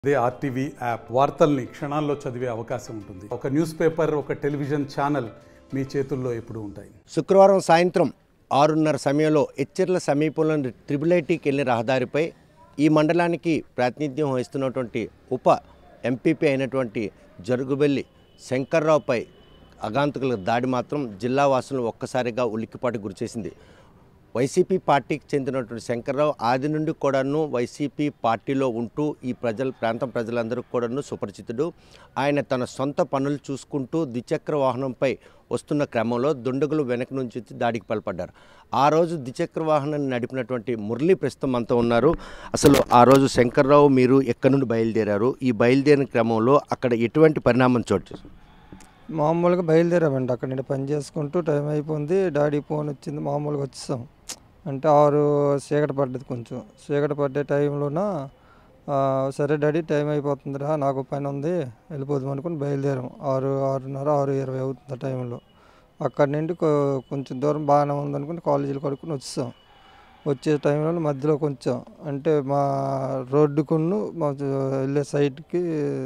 అదే RTV app వార్తల్ని క్షణాల్లో చదివే అవకాశం ఉంటుంది ఒక న్యూస్ పేపర్ ఒక టెలివిజన్ ఛానల్ మీ చేతుల్లో ఎప్పుడూ ఉంటాయి శుక్రవారం సాయంత్రం ఆరున్నర సమయంలో ఎచ్చెర్ల సమీపంలోని ట్రిపుల్ ఐటీకి వెళ్ళిన రహదారిపై ఈ మండలానికి ప్రాతినిధ్యం వహిస్తున్నటువంటి ఉప ఎంపీపీ అయినటువంటి జరుగుబెల్లి శంకర్రావుపై అగాంతకుల దాడి మాత్రం జిల్లా వాసులను ఒక్కసారిగా ఉలిక్కిపాటు గురిచేసింది వైసీపీ పార్టీకి చెందినటువంటి శంకర్రావు ఆది నుండి కూడాను వైసీపీ పార్టీలో ఉంటూ ఈ ప్రజల ప్రాంతం ప్రజలందరికీ కూడాను సుపరిచితుడు ఆయన తన సొంత పనులు చూసుకుంటూ ద్విచక్ర వాహనంపై వస్తున్న క్రమంలో దుండగులు వెనక నుంచి వచ్చి దాడికి పాల్పడ్డారు ఆ రోజు ద్విచక్ర వాహనాన్ని నడిపినటువంటి మురళీ ప్రస్తుతం అంతా ఉన్నారు అసలు ఆ రోజు శంకర్రావు మీరు ఎక్కడి నుండి బయలుదేరారు ఈ బయలుదేరిన క్రమంలో అక్కడ ఎటువంటి పరిణామం చోటు చేసుకుంది? మామూలుగా బయలుదేరామండి అక్కడ నుండి పని చేసుకుంటూ టైం అయిపోయింది డాడీ ఫోన్ వచ్చింది మామూలుగా వచ్చేసాం అంటే ఆరు చీకటి పడ్డది కొంచెం చీకటి పడ్డే టైంలోన ఆ, సరే డాడీ టైం అయిపోతుందిరా నాకు పని ఉంది వెళ్ళిపోదాం అనుకుని బయలుదేరాం ఆరు ఆరున్నర ఆరు ఇరవై అవుతుంది ఆ టైంలో అక్కడి నుండి కొ- కొంచెం దూరం బాగానే ఉందనుకుని కాలేజీలు కడుక్కుని వచ్చేసాం వచ్చే టైంలో మధ్యలో కొంచెం అంటే మా రోడ్డుకును మా వెళ్ళే సైడ్కి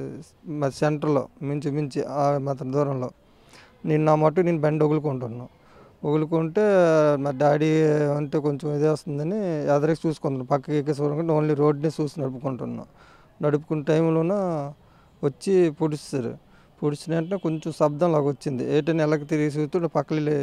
మా సెంటర్లో మించి మించి ఆ మాత్రం దూరంలో నేను నా మటు నేను బండి వగులుకుంటున్నాను వగులుకుంటే మా డాడీ అంటే కొంచెం ఇది వస్తుందని ఎదరికి చూసుకుంటున్నాను పక్కకి ఎక్కి చూడకుండా ఓన్లీ రోడ్ని చూసి నడుపుకుంటున్నాను నడుపుకునే టైంలోన వచ్చి పొడిస్తారు పొడిచిన వెంటనే కొంచెం శబ్దం లాగా వచ్చింది ఏటని ఎలకి తిరిగి చూస్తుంటే పక్కలే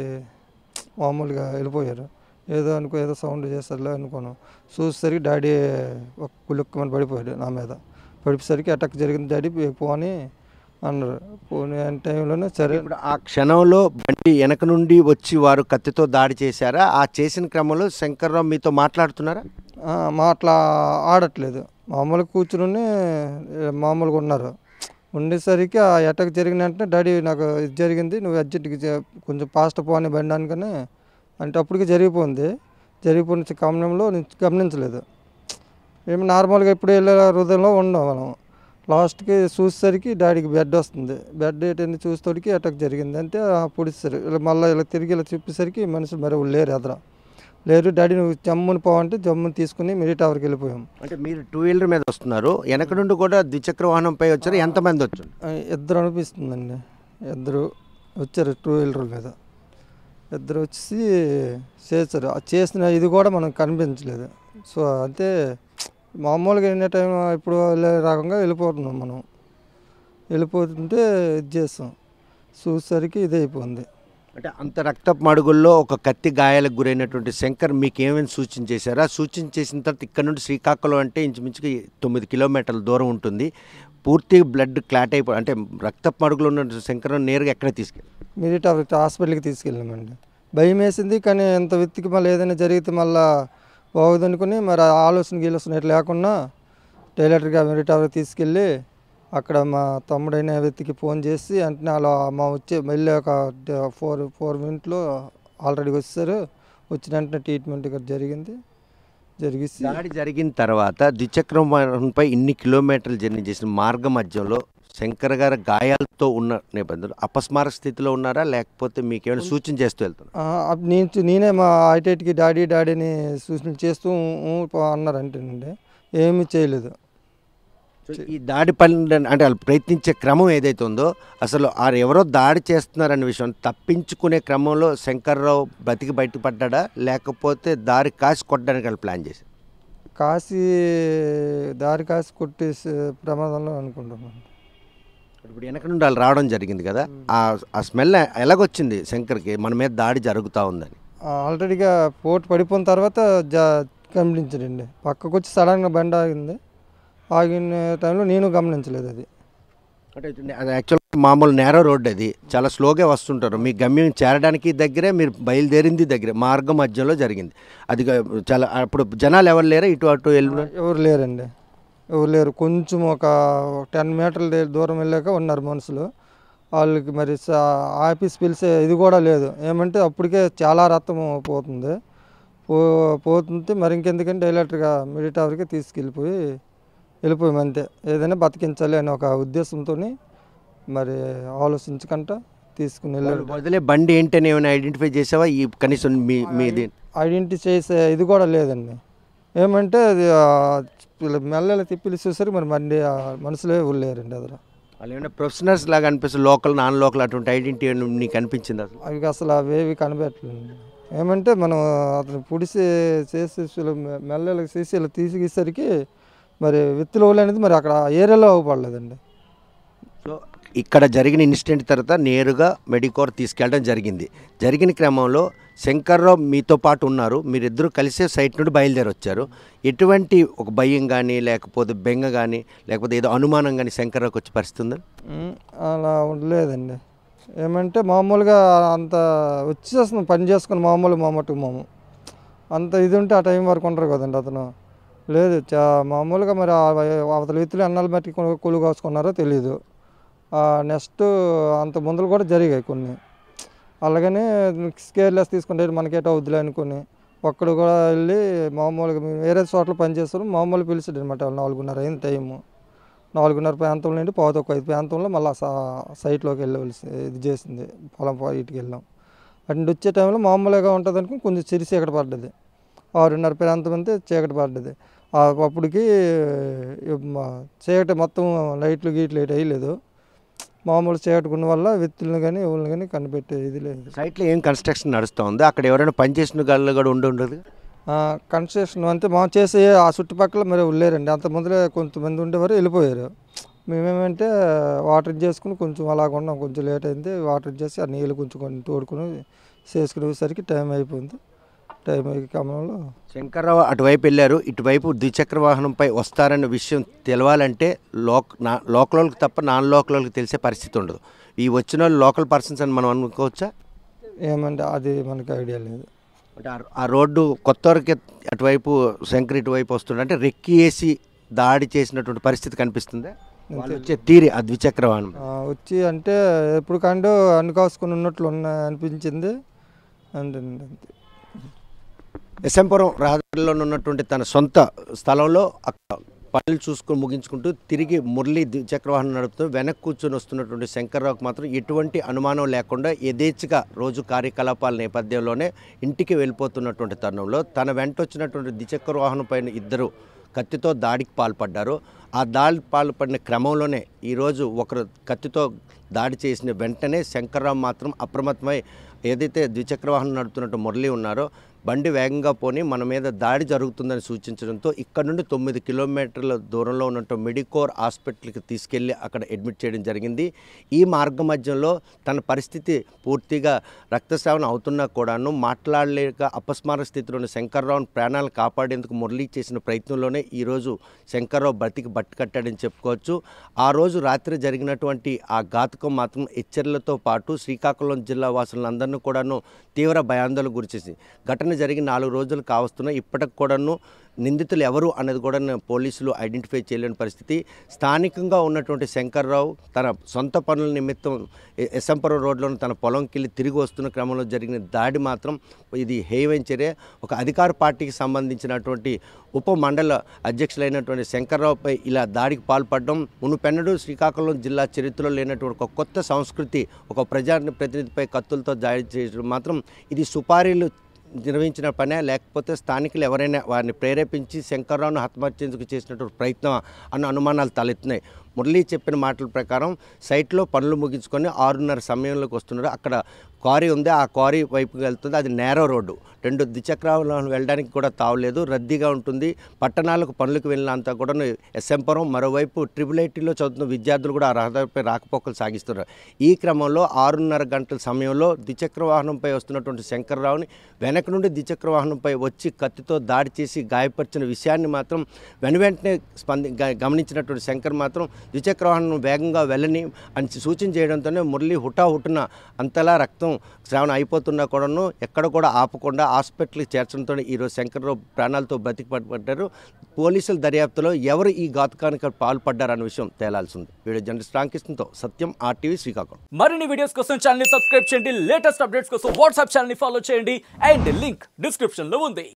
మామూలుగా వెళ్ళిపోయారు ఏదో అనుకో ఏదో సౌండ్ చేస్తారులే అనుకోను చూసేసరికి డాడీ ఒక కులుక్కమని పడిపోయాడు నా మీద పడిపోయేసరికి అటాక్ జరిగింది డాడీ పోని అన్నారు పోనీ అనే టైంలోనే సరే ఇప్పుడు ఆ క్షణంలో బండి వెనక నుండి వచ్చి వారు కత్తితో దాడి చేశారా ఆ చేసిన క్రమంలో శంకర్రావు మీతో మాట్లాడుతున్నారా ఆ, మా అట్లా ఆడట్లేదు మామూలుగా కూర్చుని మామూలుగా ఉన్నారు ఉండేసరికి ఆ అటాక్ జరిగిన వెంటనే డాడీ నాకు ఇది జరిగింది నువ్వు అర్జెంట్గా చే- కొంచెం ఫాస్ట్ పోని బండి అనుకని అంటే అప్పటికి జరిగిపోయింది జరిగిపోయిన గమనంలో నేను గమనించలేదు మేము నార్మల్గా ఇప్పుడు వెళ్ళే హృదయంలో ఉన్నాం మనం లాస్ట్కి చూసేసరికి డాడీకి బెడ్ వస్తుంది బెడ్ ఏంటంటే చూసేసరికి అటాక్ జరిగింది అంటే పొడిస్తారు ఇలా మళ్ళీ ఇలా తిరిగి ఇలా చెప్పేసరికి మనుషులు మరి లేరు ఎదర లేరు డాడీ నువ్వు జమ్ముని పోవంటే జమ్ముని తీసుకుని మిరీ టవర్కి వెళ్ళిపోయాం అంటే మీరు టూ వీలర్ మీద వస్తున్నారు వెనక నుండి కూడా ద్విచక్ర వాహనంపై వచ్చారు ఎంతమంది వచ్చారు ఆ, ఇద్దరు అనిపిస్తుందండి ఇద్దరు వచ్చారు టూ వీలర్ మీద ఇద్దరు వచ్చి చేశారు ఆ చేసిన ఇది కూడా మనకు కనిపించలేదు సో అంతే మామూలుగా ఎన్ని టైం ఇప్పుడు వెళ్ళే రకంగా వెళ్ళిపోతున్నాం మనం వెళ్ళిపోతుంటే ఇది చేస్తాం చూసేసరికి ఇది అయిపోయింది అంటే అంత రక్తపు మడుగుల్లో ఒక కత్తి గాయాలకు గురైనటువంటి శంకర్ మీకు ఏమైనా సూచన చేశారా సూచన చేసిన తర్వాత ఇక్కడ నుండి శ్రీకాకుళం అంటే ఇంచుమించుగా తొమ్మిది కిలోమీటర్ల దూరం ఉంటుంది పూర్తి బ్లడ్ క్లాట్ అయిపో అంటే రక్తపు మడుగులో ఉన్న శంకర్ నేరుగా ఎక్కడ తీసుకెళ్ళి మిరీ టవర్ హాస్పిటల్కి తీసుకెళ్ళామండి భయం వేసింది కానీ ఎంత వెతికి మళ్ళీ ఏదైనా జరిగితే మళ్ళీ బాగుదనుకుని మరి ఆ ఆలోచన గీలోచన ఇట్లా లేకుండా టైలర్గా మిరీ టవర్కి తీసుకెళ్ళి అక్కడ మా తమ్ముడైన వెతికి ఫోన్ చేసి వెంటనే అలా మా వచ్చే మళ్ళీ ఒక ఫోర్ ఫోర్ మినిట్లో ఆల్రెడీ వచ్చారు వచ్చిన వెంటనే ట్రీట్మెంట్ ఇక్కడ జరిగింది జరిగిసి దాడి జరిగిన తర్వాత ద్విచక్ర వాహనంపై ఇన్ని కిలోమీటర్లు జర్నీ చేసిన మార్గ మధ్యంలో శంకర్ గారు గాయాలతో ఉన్న నేపథ్యంలో అపస్మార స్థితిలో ఉన్నారా లేకపోతే మీకు ఏమైనా సూచన చేస్తూ వెళ్తున్నారు ఆ, అప్ నేను చూ- నేనే మా ఐటైట్కి డాడీ డాడీని సూచనలు చేస్తూ ఊ, ఊ పో అన్నారంటేనండి ఏమీ చేయలేదు ఈ దాడి పని అంటే వాళ్ళు ప్రయత్నించే క్రమం ఏదైతే ఉందో అసలు ఆ ఎవరో దాడి చేస్తున్నారనే విషయం తప్పించుకునే క్రమంలో శంకర్రావు బతికి బయటపడ్డా లేకపోతే దారి కాసి కొట్టడానికి వాళ్ళు ప్లాన్ చేశారు కాసి దారి కాసి కొట్టేసే ప్రమాదంలో అనుకుంటున్నాను ఇప్పుడు వెనక నుండి వాళ్ళు రావడం జరిగింది కదా ఆ ఆ స్మెల్ ఎలాగొచ్చింది శంకర్కి మన మీద దాడి జరుగుతూ ఉందని ఆల్రెడీగా పోటు పడిపోయిన తర్వాత జా గమనించడండి పక్కకు వచ్చి సడన్గా బండి ఆగింది ఆగిన టైంలో నేను గమనించలేదు అది అంటే అది యాక్చువల్ మామూలు నేరో రోడ్ అది చాలా స్లోగా వస్తుంటారు మీ గమ్యం చేరడానికి దగ్గరే మీరు బయలుదేరింది దగ్గరే మార్గం మధ్యలో జరిగింది అది గా- చాలా అప్పుడు జనాలు ఎవరు లేరా ఇటు అటు వెళ్ళి ఎవరు లేరండి ఎవరు లేరు కొంచెం ఒక టెన్ మీటర్ల దే- దూరం వెళ్ళాక ఉన్నారు మనుషులు వాళ్ళకి మరి స- ఆఫీస్ పిలిచే ఇది కూడా లేదు ఏమంటే అప్పటికే చాలా రక్తం పోతుంది పో పోతుంటే మరి ఇంకెందుకంటే డైరెక్ట్గా మిడి టవర్కి తీసుకెళ్ళిపోయి వెళ్ళిపోయాం అంతే ఏదైనా బతికించాలి అనే ఒక ఉద్దేశంతో మరి ఆలోచించకుండా తీసుకుని వెళ్ళారు వదిలే బండి ఏంటని ఏమైనా ఐడెంటిఫై చేసావా ఈ కనీసం మీ మీది ఐడెంటిఫై చేసే ఇది కూడా లేదండి ఏమంటే అది ఆ, వీళ్ళు మెల్లెల తిప్పి చూసరికి మరి మంది ఆ మనుషులే ఊళ్ళేరండి అదర వాళ్ళు ఏమైనా ప్రొఫెషనల్స్ లాగా అనిపిస్తుంది లోకల్ నాన్ లోకల్ అటువంటి ఐడెంటిటీ నీకు అనిపించింది అసలు అవి అసలు అవేవి కనిపెట్టలేదు ఏమంటే మనం అతను పుడిసి చేసి వీళ్ళు మె- మెల్లెలకు చేసి ఇలా తీసుకేసరికి మరి విత్తులు అనేది మరి అక్కడ ఆ ఏరియాలో అవ్వబడలేదండి సో ఇక్కడ జరిగిన ఇన్సిడెంట్ తర్వాత నేరుగా మెడికోర్ తీసుకెళ్ళడం జరిగింది జరిగిన క్రమంలో శంకర్రావు మీతో పాటు ఉన్నారు మీరిద్దరూ కలిసే సైట్ నుండి బయలుదేరి వచ్చారు ఎటువంటి ఒక భయం కానీ లేకపోతే బెంగ కానీ లేకపోతే ఏదో అనుమానం కానీ శంకర్రావుకి వచ్చే పరిస్థితి ఉందా ఉమ్, అలా ఉండలేదండి ఏమంటే మామూలుగా అంత వచ్చేస్తుంది పని చేసుకుని మామూలు మా మట్టుకు మాము అంత ఇది ఉంటే ఆ టైం వరకు ఉండరు కదండి అతను లేదు చా మామూలుగా మరి ఆ అవతల వ్యక్తులు ఎన్నాళ్ళు మట్టి కూలి కోసుకున్నారో తెలియదు నెక్స్ట్ అంత ముందులు కూడా జరిగాయి కొన్ని అలాగనే స్కేర్లెస్ తీసుకుంటే మనకేటో అవుద్దులే అనుకుని ఒక్కడు కూడా వెళ్ళి మామూలుగా మేము వేరే చోట్ల పని చేస్తారు మామూలు పిలిచాడు అనమాట నాలుగున్నర అయింది టైము నాలుగున్నర ప్రాంతం నుండి పావుతొక్క ఐదు ప్రాంతంలో మళ్ళీ సైట్లోకి వెళ్ళవలసి ఇది చేసింది పొలం పో- ఇటుకి వెళ్ళాం అటు నుండి వచ్చే టైంలో మామూలుగా ఉంటుంది అనుకుని కొంచెం చిరి చీకటి పడ్డది ఆరున్నర ప్రాంతం అంతే చీకటి పడ్డది ఆ అప్పటికి ఈ మా చీకటి మొత్తం లైట్లు గీట్లు ఏటి వేయలేదు మామూలు చీకటి ఉన్న వల్ల వ్యక్తులను కానీ ఎవరిని కానీ కనిపెట్టే ఇది లేదు సైట్లో ఏం కన్స్ట్రక్షన్ నడుస్తూ ఉంది అక్కడ ఎవరైనా పనిచేసిన గళ్ళు కూడా ఉండి ఉండదు కన్స్ట్రక్షన్ అంతే మా చేసే ఆ చుట్టుపక్కల మరి లేరండి అంత ముందరే కొంతమంది ఉండేవారు వెళ్ళిపోయారు మేమేమంటే వాటర్ చేసుకుని కొంచెం అలాగ ఉన్నాం కొంచెం లేట్ అయింది వాటర్ చేసి ఆ నీళ్ళు కొంచెం కొన్ని తోడుకుని చేసుకునేసరికి టైం అయిపోయింది టైం అయ్యే క్రమంలో శంకర్రావు అటువైపు వెళ్ళారు ఇటువైపు ద్విచక్ర వాహనంపై వస్తారన్న విషయం తెలవాలంటే లోక్ నా లోకల్ వాళ్ళకి తప్ప నాన్ లోకల్ వాళ్ళకి తెలిసే పరిస్థితి ఉండదు ఈ వచ్చిన వాళ్ళు లోకల్ పర్సన్స్ అని మనం అనుకోవచ్చా ఏమంటే అది మనకి ఐడియా లేదు అంటే ఆ- ఆ రోడ్డు కొత్త వరకే అటువైపు శంకర్ ఇటువైపు వస్తుండే అంటే రెక్కి వేసి దాడి చేసినటువంటి పరిస్థితి కనిపిస్తుంది వాళ్ళు వచ్చే తీరి ఆ ద్విచక్ర వాహనం ఆ, వచ్చి అంటే ఎప్పుడు కండు అన్ని కాసుకుని ఉన్నట్లు ఉన్న అనిపించింది అంతే అంతే ఎస్ఎంపురం రహదారిలో ఉన్నటువంటి తన సొంత స్థలంలో అక్కడ పనులు చూసుకొని ముగించుకుంటూ తిరిగి మురళి ద్విచక్ర వాహనం నడుపుతూ వెనక్కి కూర్చొని వస్తున్నటువంటి శంకర్రావుకి మాత్రం ఎటువంటి అనుమానం లేకుండా యథేచ్ఛగా రోజు కార్యకలాపాల నేపథ్యంలోనే ఇంటికి వెళ్ళిపోతున్నటువంటి తరుణంలో తన వెంట వచ్చినటువంటి ద్విచక్ర వాహనం పైన ఇద్దరు కత్తితో దాడికి పాల్పడ్డారు ఆ దాడి పాల్పడిన క్రమంలోనే ఈరోజు ఒకరు కత్తితో దాడి చేసిన వెంటనే శంకర్రావు మాత్రం అప్రమత్తమై ఏదైతే ద్విచక్ర వాహనం నడుపుతున్నట్టు మురళి ఉన్నారో బండి వేగంగా పోని మన మీద దాడి జరుగుతుందని సూచించడంతో ఇక్కడ నుండి తొమ్మిది కిలోమీటర్ల దూరంలో ఉన్నట్టు మెడికోర్ హాస్పిటల్కి తీసుకెళ్లి అక్కడ అడ్మిట్ చేయడం జరిగింది ఈ మార్గ మధ్యంలో తన పరిస్థితి పూర్తిగా రక్తస్రావణ అవుతున్నా కూడాను మాట్లాడలేక అపస్మార స్థితిలోని శంకర్రావుని ప్రాణాలు కాపాడేందుకు మురళి చేసిన ప్రయత్నంలోనే ఈరోజు శంకర్రావు బతికి బట్టి కట్టాడని చెప్పుకోవచ్చు ఆ రోజు రాత్రి జరిగినటువంటి ఆ ఘాతకం మాత్రం హెచ్చరికలతో పాటు శ్రీకాకుళం జిల్లా వాసులందరినీ కూడాను తీవ్ర భయాందోళన గురిచేసి ఘటన జరిగి నాలుగు రోజులు కావస్తున్నా ఇప్పటికి కూడాను నిందితులు ఎవరు అన్నది కూడా పోలీసులు ఐడెంటిఫై చేయలేని పరిస్థితి స్థానికంగా ఉన్నటువంటి శంకర్రావు తన సొంత పనుల నిమిత్తం ఎ- ఎస్ఎంపురం రోడ్లోని తన పొలంకి వెళ్ళి తిరిగి వస్తున్న క్రమంలో జరిగిన దాడి మాత్రం ఇది హేయమైన చర్య ఒక అధికార పార్టీకి సంబంధించినటువంటి ఉప మండల అధ్యక్షులైనటువంటి శంకర్రావుపై ఇలా దాడికి పాల్పడడం మునుపెన్నడూ శ్రీకాకుళం జిల్లా చరిత్రలో లేనటువంటి ఒక కొత్త సంస్కృతి ఒక ప్రజా ప్రతినిధిపై కత్తులతో దాడి చేయడం మాత్రం ఇది సుపారీలు నిర్వహించిన పనే లేకపోతే స్థానికులు ఎవరైనా వారిని ప్రేరేపించి శంకర్రావును హతమార్చేందుకు చేసినటువంటి ప్రయత్నం అన్న అనుమానాలు తలెత్తున్నాయి మురళి చెప్పిన మాటల ప్రకారం సైట్లో పనులు ముగించుకొని ఆరున్నర సమయంలోకి వస్తున్నారు అక్కడ క్వారీ ఉంది ఆ క్వారీ వైపుకి వెళ్తుంది అది నేరో రోడ్డు రెండు ద్విచక్రాలను వెళ్ళడానికి కూడా తావలేదు రద్దీగా ఉంటుంది పట్టణాలకు పనులకు వెళ్ళినంత కూడా ఎస్ఎంపురం మరోవైపు ట్రిపుల్ ఐటీలో చదువుతున్న విద్యార్థులు కూడా ఆ రహదారిపై రాకపోకలు సాగిస్తున్నారు ఈ క్రమంలో ఆరున్నర గంటల సమయంలో ద్విచక్ర వాహనంపై వస్తున్నటువంటి శంకర్రావుని వెనక నుండి ద్విచక్ర వాహనంపై వచ్చి కత్తితో దాడి చేసి గాయపరిచిన విషయాన్ని మాత్రం వెను వెంటనే స్పంది గ- గమనించినటువంటి శంకర్ మాత్రం ద్విచక్ర వాహనం వేగంగా వెళ్ళని అని సూచన చేయడంతోనే మురళి హుటా హుటున అంతలా రక్తం శ్రావణ అయిపోతున్నా కూడాను ఎక్కడ కూడా ఆపకుండా హాస్పిటల్కి చేర్చడంతో ఈరోజు శంకర్రావు ప్రాణాలతో బతికి పడ్డారు పోలీసుల దర్యాప్తులో ఎవరు ఈ ఘాతకానికి పాల్పడ్డారన్న విషయం తేలాల్సి ఉంది వీడియో జర్నలిస్ట్ రామకృష్ణతో సత్యం ఆర్టీవీ శ్రీకాకుళం మరిన్ని వీడియోస్ కోసం ఛానల్ ని సబ్స్క్రైబ్ చేయండి లేటెస్ట్ అప్డేట్స్ కోసం వాట్సాప్ ఛానల్ ని ఫాలో చేయండి అండ్ లింక్ డిస్క్రిప్షన్ లో ఉంది